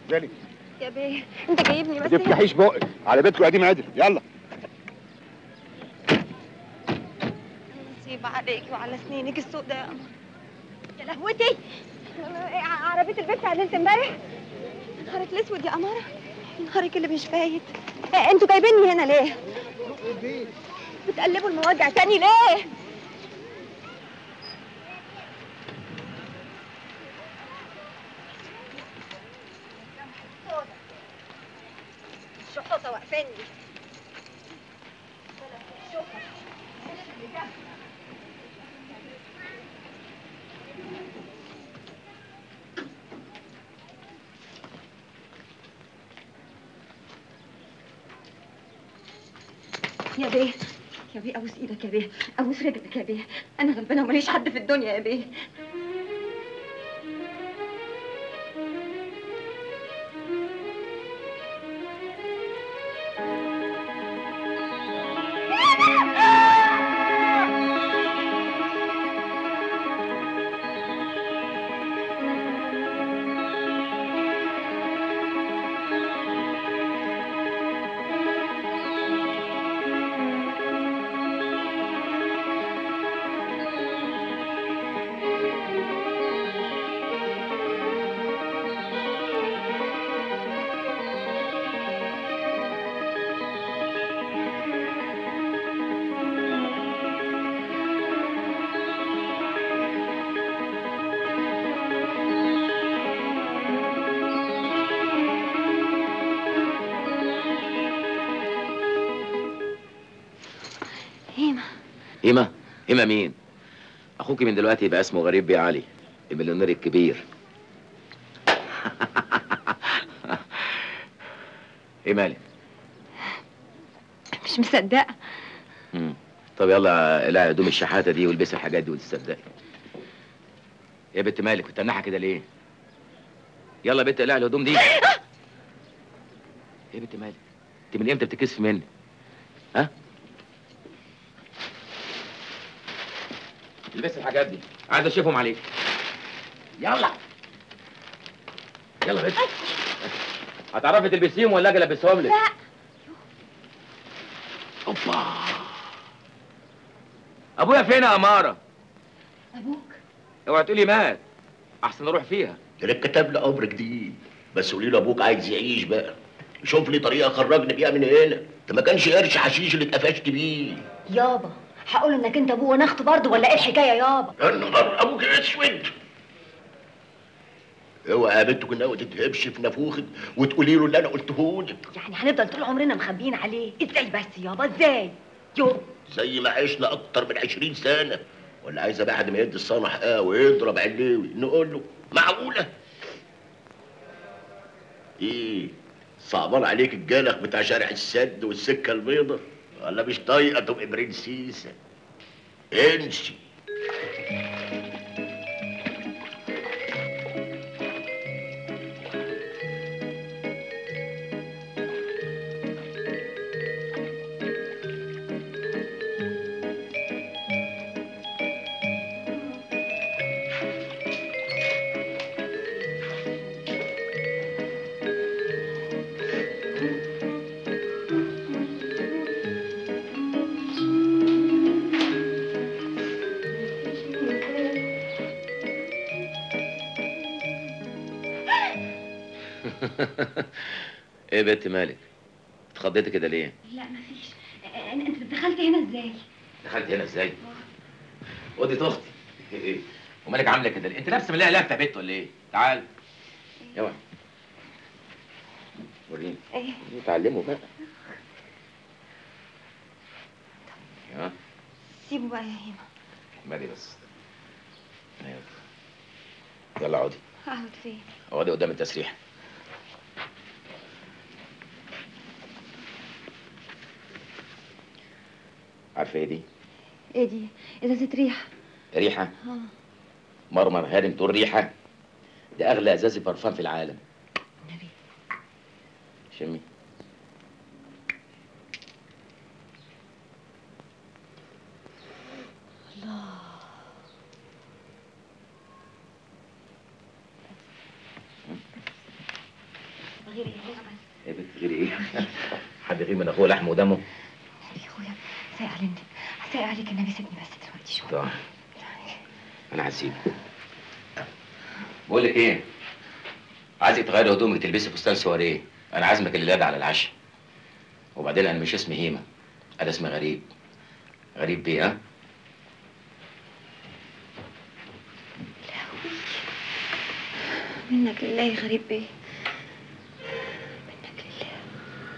زالي يا بيه انت جايبني ما بس هنا. تفتحيش بقك على بيتكم قديم عدل يلا نصيب عليك وعلى سنينك السوداء يا قمر يا لهوتي إيه، ع- عربية البيت عدلت امبارح نهارك الاسود يا قمر نهارك اللي مش فايت إيه، انتوا جايبيني هنا ليه؟ بتقلبوا المواجع تاني ليه؟ الشحوطة واقفيني يا بيه يا بيه ابوس ايدك يا بيه ابوس رجلك يا بيه انا غلبانه وماليش حد في الدنيا يا بيه هيما هيما هيما مين اخوك من دلوقتي يبقى اسمه غريب بيه علي المليونير الكبير ايه مالك مش مصدقه مم. طب يلا اقلعي هدوم الشحاته دي والبسي الحاجات دي وتصدقي يا بنت مالك متنحه كده ليه يلا يا بنت اقلعي الهدوم دي يا بنت مالك انت من امتى بتكسفي مني ها البسي الحاجات دي عايز اشوفهم عليك يلا يلا يا بنت هتعرفي تلبسيهم ولا اجي البسهم لك لا اوبا ابويا فين يا اماره ابوك اوعى تقولي مات احسن اروح فيها ده كتب لي امر جديد بس قولي له ابوك عايز يعيش بقى شوف لي طريقه خرجني بيها من هنا ده ما كانش قرش حشيش اللي اتقفشت بيه يابا هقول انك انت ابوه وانا اخته برضه ولا ايه الحكايه يابا يا نهار ابوك اسود اوعى يا بنت كنا ناوي تتهبش في نافوخك وتقولي له اللي انا قلته لك يعني هنفضل طول عمرنا مخبيين عليه ازاي بس يابا ازاي يو زي ما عشنا اكتر من عشرين سنه ولا عايزه بعد ما يدي الصنع حقها ويضرب عليوي نقول له معقوله ايه صعبان عليك الجالخ بتاع شارع السد والسكه البيضاء ولا مش طايقه تبقى برنسيسه امشي ايه يا بنت مالك اتخضيتي كده ليه لا مفيش آه، انت دخلت هنا ازاي دخلت هنا ازاي ودي اختي ايه ومالك عامله كده ليه انت لابسه ملايه لفه يا بنت ولا ايه تعال يلا وريني ايه اتعلموا بقى يا سيبه بقى يا هيما مالي بس أيوة. يلا اقعدي اقعد فين اقعدي قدام التسريح عارفه ايه دي ايه دي ازازه ريحه ريحه اه مرمر هارم تقول ريحه ده اغلى ازاز برفان في العالم النبي شمي الله غيري هنا بس يا بنت غير ايه حد غير من اخوه لحم ودمه يا اخويا سايق عليك سايق عليك النبي سيبني بس دلوقتي شويه طبعا انا هسيبك بقول لك ايه عايزك تغيري هدومك تلبسي فستان سواريه انا عازمك الليله على العشاء وبعدين انا مش اسمي هيما انا اسمي غريب غريب بيه ها منك لله غريب بيه